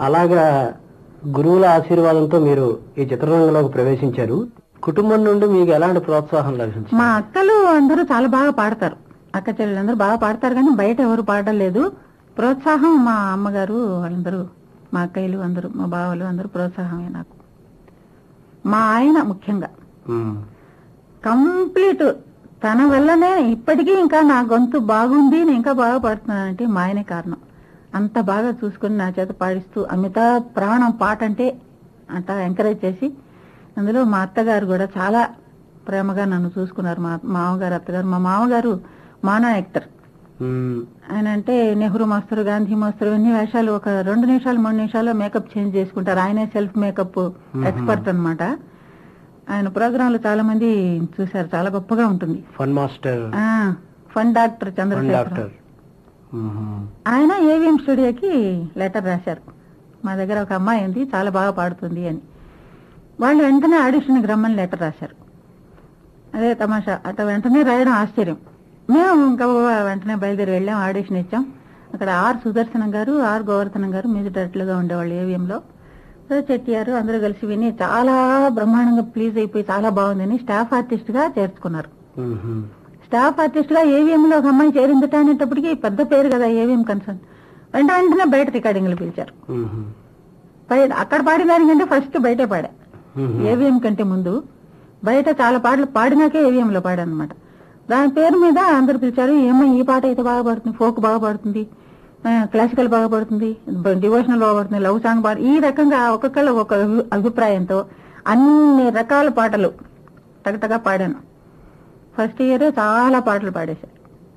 అలాగా గురువుల ఆశీర్వాదంతో మీరు ఈ చిత్రరంగంలోకి ప్రవేశించారు కుటుంబం నుండి మీకు ఎలాంటి ప్రోత్సాహం లభించింది మా అక్కలు అందరూ చాలా బాగా పాడతారు అక్క చెల్లెలందరూ బాగా పాడతారు కానీ బయట ఎవరు పాడడం లేదు ప్రోత్సాహం మా అమ్మగారు వాళ్ళందరూ మా అక్కయ్యలు అందరూ మా బావలు అందరూ ప్రోత్సాహమే నాకు మా ఆయన ముఖ్యంగా ఉమ్, కంప్లీట్ తన వల్లనే ఇప్పటికీ ఇంకా నా గొంతు బాగుంది నేను ఇంకా బాగా పాడుతున్నానంటే మా ఆయనే కారణం అంత బాగా చూసుకుని నా చేత పాడిస్తూ అమిత ప్రాణం పాట అంటే అంట ఎంకరేజ్ చేసి అందులో మా అత్తగారు కూడా చాలా ప్రేమగా నన్ను చూసుకున్నారు మా మామగారు అత్తగారు మా మామగారు మానా యాక్టర్ ఉమ్, ఆయన అంటే నెహ్రూ మాస్టర్ గాంధీ మాస్టర్ ఇవన్నీ వేషాలు ఒక రెండు నిమిషాలు మూడు నిమిషాలు మేకప్ చేంజ్ చేసుకుంటారు ఆయనే సెల్ఫ్ మేకప్ ఎక్స్పర్ట్ అన్నమాట ఆయన ప్రోగ్రాంలు చాలా మంది చూశారు చాలా గొప్పగా ఉంటుంది ఫన్ మాస్టర్ ఆ fun doctor fun Chandrasekhar doctor um, ఆయన ఏవిఎం స్టూడియోకి లెటర్ రాశారు మా దగ్గర ఒక అమ్మాయి ఉంది చాలా బాగా పాడుతుంది అని వాళ్ళు వెంటనే ఆడిషన్కి రమ్మని లెటర్ రాశారు అదే తమాషా అట వెంటనే రాయడం ఆశ్చర్యం మేము ఇంకా వెంటనే బయలుదేరి వెళ్ళాం ఆడిషన్ ఇచ్చాం అక్కడ ఆర్ సుదర్శనం గారు ఆర్ గోవర్ధనం గారు మ్యూజిక్ డైరెక్టర్గా ఉండేవాళ్ళు ఏవిఎంలో చెట్టియారు అందరూ కలిసి విని చాలా బ్రహ్మాండంగా ప్లీజ్ అయిపోయి చాలా బాగుందని స్టాఫ్ ఆర్టిస్ట్ గా చేర్చుకున్నారు ఉమ్, స్టాఫ్ ఆర్టిస్ట్ గా ఏవిఎం లో ఒక అమ్మాయి చేరిందట అనేటప్పటికి పెద్ద పేరు కదా ఏవిఎం కన్సర్న్ వెంట వెంటనే బయట రికార్డింగ్లు పిలిచారు ఉమ్, బయట అక్కడ పాడిన దానికంటే ఫస్ట్ బయటే పాడా ఉమ్, ఏవిఎం కంటే ముందు బయట చాలా పాటలు పాడినాకే ఏవిఎం లో పాడానమాట దాని పేరు మీద అందరు పిలిచారు ఏమో ఈ పాట అయితే బాగా పాడుతుంది ఫోక్ బాగా పాడుతుంది క్లాసికల్ బాగా పాడుతుంది డివోషనల్ బాగా పాడుతుంది లవ్ సాంగ్ పాడు ఈ రకంగా ఒక్కొక్కళ్ళు ఒక అభి- అభిప్రాయంతో అన్ని రకాల పాటలు తగటగా పాడాను ఫస్ట్ ఇయర్ చాలా పాటలు పాడేశారు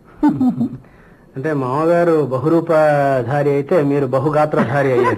అంటే మామగారు బహురూపధారి అయితే మీరు బహుగాత్రధారి అయ్యారు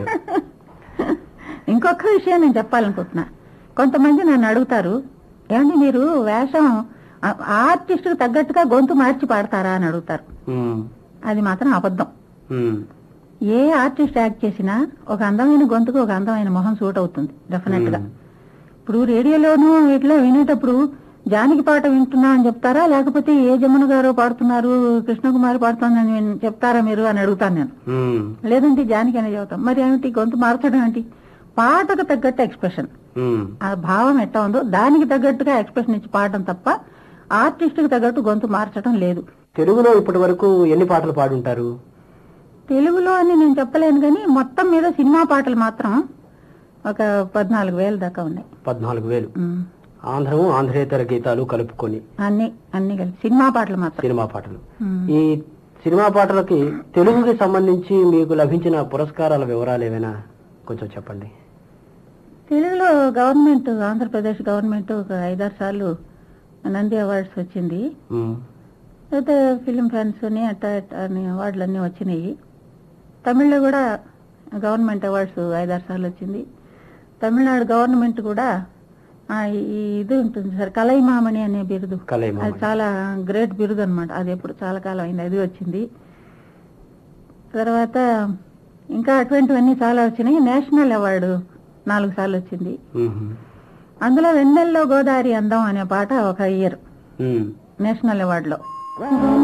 ఇంకొక విషయం నేను చెప్పాలనుకుంటున్నా కొంతమంది నన్ను అడుగుతారు ఏమండి మీరు వేషం ఆర్టిస్ట్ తగ్గట్టుగా గొంతు మార్చి పాడతారా అని అడుగుతారు ఉమ్, అది మాత్రం అబద్ధం ఉమ్, ఏ ఆర్టిస్ట్ యాక్ట్ చేసినా ఒక అందమైన గొంతుకు ఒక అందమైన మొహం సూట్ అవుతుంది డెఫినెట్ గా ఇప్పుడు రేడియోలోనూ వీటిలో వినేటప్పుడు జానకి పాట వింటున్నా అని చెప్తారా లేకపోతే ఏ జమున గారు పాడుతున్నారు కృష్ణకుమారి పాడుతుందని విన్- చెప్తారా మీరు అని అడుగుతాను నేను ఉమ్, లేదంటే జానకి అనే చెబుతాం మరి ఏమిటి గొంతు మార్చడం ఏంటి పాటకు తగ్గట్టు ఎక్స్ప్రెషన్ ఉమ్, ఆ భావం ఎట్లా ఉందో దానికి తగ్గట్టుగా ఎక్స్ప్రెషన్ ఇచ్చి పాడటం తప్ప ఆర్టిస్ట్ కి తగ్గట్టు గొంతు మార్చడం లేదు తెలుగులో ఇప్పటి వరకు ఎన్ని పాటలు పాడుంటారు తెలుగులో అని నేను చెప్పలేను కానీ మొత్తం మీద సినిమా పాటలు మాత్రం ఒక పద్నాలుగు వేల దాకా ఉన్నాయి పద్నాలుగు వేలు ఉమ్. ఆంధ్రము ఆంధ్రేతర గీతాలు కలుపుకొని అన్ని అన్ని కలిసి సినిమా పాటలు మాత్రం సినిమా పాటలు ఉమ్. ఈ సినిమా పాటలకి తెలుగుకి సంబంధించి మీకు లభించిన పురస్కారాల వివరాలు ఏమైనా కొంచెం చెప్పండి తెలుగులో గవర్నమెంట్ ఆంధ్రప్రదేశ్ గవర్నమెంట్ ఒక ఐదారు సార్లు నంది అవార్డ్స్ వచ్చింది ఉమ్, అయితే ఫిలిం ఫ్యాన్స్ అని అట్ట ఇట్ట అని అవార్డులు అన్నీ వచ్చినాయి తమిళ్లో కూడా గవర్నమెంట్ అవార్డ్స్ ఐదారు సార్లు వచ్చింది తమిళనాడు గవర్నమెంట్ కూడా ఆ, ఈ ఈ ఇది ఉంటుంది సార్ కలైమామణి అనే బిరుదు కలైమామణి. అది చాలా గ్రేట్ బిరుదు అన్నమాట అది ఎప్పుడు చాలా కాలం అయింది అది వచ్చింది తర్వాత ఇంకా అటువంటివన్నీ చాలా వచ్చినాయి నేషనల్ అవార్డు నాలుగు సార్లు వచ్చింది ఉమ్, అందులో వెన్నెల్లో గోదావరి అందం అనే పాట ఒక ఇయర్ ఉమ్. నేషనల్ అవార్డులో